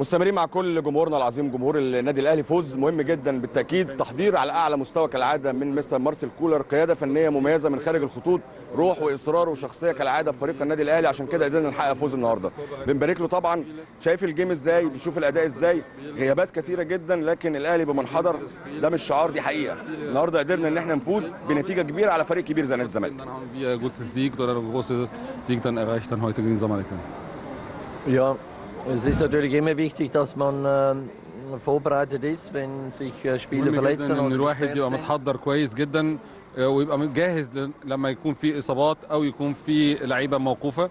مستمرين مع كل جمهورنا العظيم جمهور النادي الاهلي فوز مهم جدا بالتاكيد تحضير على اعلى مستوى كالعاده من مستر مارسيل كولر قياده فنيه مميزه من خارج الخطوط روح واصرار وشخصيه كالعاده في فريق النادي الاهلي عشان كده قدرنا نحقق فوز النهارده بنبارك له طبعا شايف الجيم ازاي بتشوف الاداء ازاي غيابات كثيره جدا لكن الاهلي بمن حضر ده مش شعار دي حقيقه النهارده قدرنا ان احنا نفوز بنتيجه كبيره على فريق كبير زي نادي الزمالك Dann haben wir ein gutes Sieg oder einen großen Sieg dann erreicht dann heute gegen Zamalek. Ja, es ist natürlich immer wichtig, dass man ähm, vorbereitet ist, wenn sich äh, Spieler مهم verletzen جدا ان oder الواحد gesperrt يبقى sind. متحضر كويس جدا آه، ويبقى جاهز ل- لما يكون في اصابات او يكون في لعيبه موقوفه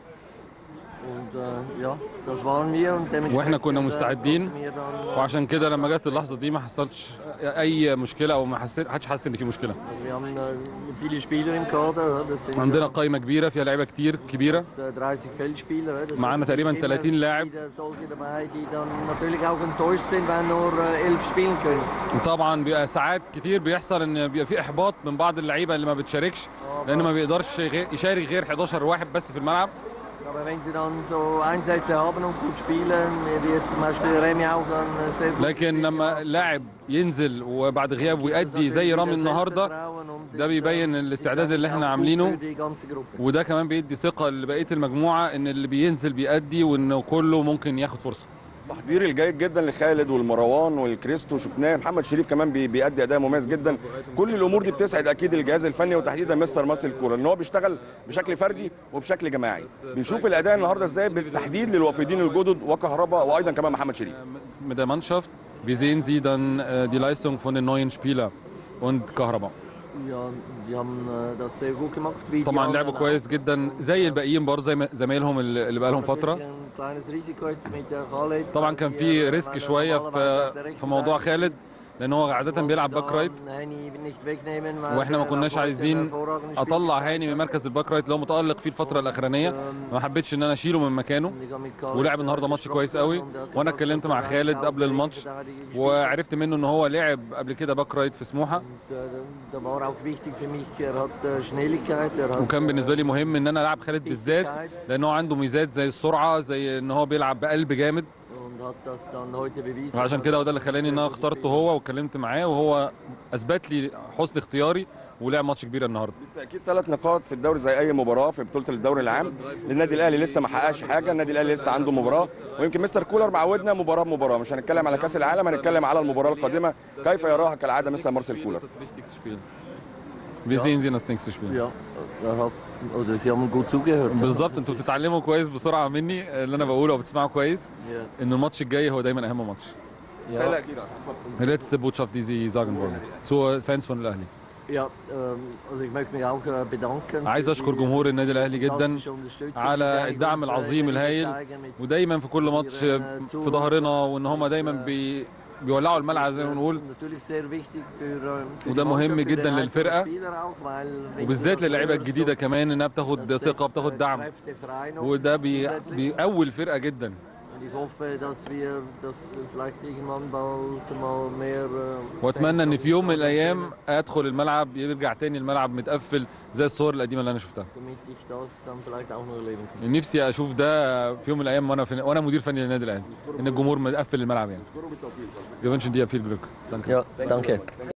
Und äh, ja, das waren wir und dementsprechend واحنا كنا äh, مستعدين konnten wir dann, وعشان كده لما جت اللحظه دي ما حصلش اي مشكله او ما حسيت حدش حس ان في مشكله also wir haben äh, viele Spieler im Kader, ja, das sind عندنا ja قائمه كبيره فيها لعيبه كتير كبيره fast, äh, 30 Feldspieler. ja, das معانا sind تقريبا immer 30 لاعب. wieder solche dabei, die dann natürlich auch enttäuscht sind, wenn nur äh, elf spielen können. وطبعا بيبقى ساعات كتير بيحصل ان بيبقى في احباط من بعض اللعيبه اللي ما بتشاركش لان ما بيقدرش غير- يشارك غير 11 واحد بس في الملعب Aber wenn sie dann so Einsätze haben und gut spielen, wie jetzt zum Beispiel Remy auch dann äh, sehr gut لكن gespielt لما hat, لاعب ينزل وبعد غياب gibt es ويأدي زي natürlich رامي wieder النهارده Selbstvertrauen und ده ist, بيبين äh, الاستعداد ist اللي eigentlich احنا auch gut عاملينه. für die ganze Gruppe. وده كمان بيدي ثقه لبقيه المجموعه ان اللي بينزل بيأدي وانه كله ممكن ياخد فرصه التحضير الجيد جدا لخالد والمروان والكريستو شفناه محمد شريف كمان بي- بيأدي اداء مميز جدا كل الامور دي بتسعد اكيد الجهاز الفني وتحديدا مستر مارسيل كولر ان هو بيشتغل بشكل فردي وبشكل جماعي بنشوف الاداء النهارده ازاي بالتحديد للوافدين الجدد وكهرباء وايضا كمان محمد شريف mit der Mannschaft. Wie sehen Sie dann äh, die Leistung von den neuen Spielern und Kahraba? Ja, die haben äh, das sehr gut gemacht. Wie die طبعا لعبوا anderen كويس auch. جدا زي الباقيين برضه زي ما- زمايلهم اللي اللي بقى لهم فتره Natürlich ein kleines Risiko jetzt mit der Khaled, طبعا weil كان wir, في äh, ريسك weil er شويه normalerweise auf في der rechten في موضوع Seite خالد لان هو عاده بيلعب باك رايت واحنا ما كناش عايزين اطلع هاني من مركز الباك رايت اللي هو متالق فيه الفتره الاخرانيه ما حبيتش ان انا اشيله من مكانه ولعب النهارده ماتش كويس قوي وانا اتكلمت مع خالد قبل الماتش وعرفت منه ان هو لعب قبل كده باك رايت في سموحه Da war auch wichtig für mich, er hat äh, Schnelligkeit, er hat وكان بالنسبه لي مهم ان انا العب خالد بالذات لان هو عنده ميزات زي السرعه زي ان هو بيلعب بقلب جامد und hat das dann heute bewiesen. وعشان كده وده اللي خلاني ان انا اخترته هو واتكلمت معاه وهو اثبت لي حسن اختياري ولعب ماتش كبير النهارده بالتاكيد ثلاث نقاط في الدوري زي اي مباراه في بطوله الدوري العام النادي الاهلي لسه ما حققش حاجه النادي الاهلي لسه عنده مباراه ويمكن مستر كولر معودنا مباراه بمباراه مش هنتكلم على كاس العالم هنتكلم على المباراه القادمه كيف يراها كالعاده مستر مارسيل كولر Wie sehen Sie das nächste Spiel? Ja, er hat, oder Sie haben gut zugehört. بالظبط انتوا بتتعلموا كويس بسرعه مني اللي انا بقوله وبتسمعوا كويس Ja. ان الماتش الجاي هو دايما اهم ماتش رساله اخيره اتفضل. letzte Botschaft die Sie sagen wollen zu Fans von الاهلي Ja, ähm, also ich möchte mich auch äh, bedanken. عايز für اشكر die جمهور النادي الاهلي جدا fantastische Unterstützung, die على sie eigentlich الدعم uns, äh, العظيم immer الهائل zeigen mit ودايما في كل ماتش في ظهرنا وان هم دايما بي بيولعوا الملعب زي ما بنقول Natürlich sehr wichtig für, äh, für وده die مهم Mannschaft, für جدا den einzelnen للفرقة. Spieler auch, weil wenn وبالذات du das للعيبه hörst, الجديده so- كمان انها das بتاخد setzt, ثقه äh, بتاخد دعم Kräfte frei noch وده بي zusätzlich. بيقوي الفرقه جدا Und ich hoffe, dass wir das vielleicht irgendwann bald mal mehr äh, واتمنى Fans ان auf في يوم من dem Stadion الايام können, ادخل الملعب يرجع تاني الملعب متقفل زي الصور القديمه اللي انا شفتها damit ich das dann vielleicht auch noch erleben kann. نفسي اشوف ده في يوم من الايام وانا في وانا مدير فني للنادي الاهلي ان الجمهور مقفل الملعب يعني Wir wünschen dir viel Glück. Danke. Ja, danke.